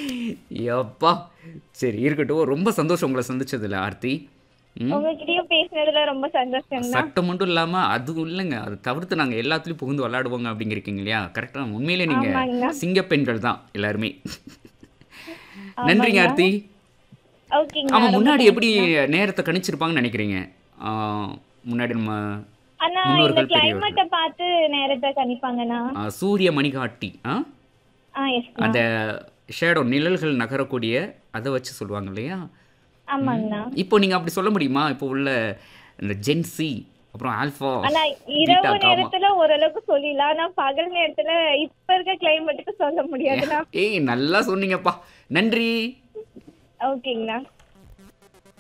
எப்பா சரி இருக்கட்டும் ரொம்ப சந்தோஷம் உங்களை சந்திச்சதுல ஆர்த்தி ம் உங்ககிட்டயும் பேசினதுல ரொம்ப சந்தோஷம் தான் சட்டம் மட்டும் இல்லாம அதுவும் இல்லைங்க அது தவிர்த்து நாங்க எல்லாத்துலயும் புகுந்து விளையாடுவோங்க அப்படிங்கிறீங்க இல்லையா கரெக்டா உண்மையிலே நீங்க ஆமாங்க. சிங்க பெண்கள் தான் எல்லாருமே நன்றிங்க ஆர்த்தி ஓகேங்க ஆமா முன்னாடி எப்படி நேரத்தை கணிச்சிருப்பாங்கன்னு நினைக்கிறீங்க ஆ, முன்னாடி நம்ம ஆனா இந்த முன்னோர்கள் பெரியவர்கள். கிளைமேட்டை பார்த்து நேரத்தை கணிப்பாங்கண்ணா ஆ, சூரிய மணிகாட்டி ஆ ஆ எஸ் அந்த ஷேடோ நிழல்கள் நகரக்கூடிய அதை வச்சு சொல்லுவாங்க இல்லையா ஆமாங்கண்ணா இப்போ நீங்க அப்படி சொல்ல முடியுமா இப்போ உள்ள இந்த ஜென்சி அப்புறம் ஆல்ஃபா ஆனா இரவு நேரத்துல ஓரளவுக்கு சொல்லிடலாம் ஆனா பகல் நேரத்துல இப்ப இருக்க கிளைமேட்டுக்கு சொல்ல முடியாதுண்ணா ஏய் நல்லா சொன்னீங்கப்பா நன்றி ஓகேங்கண்ணா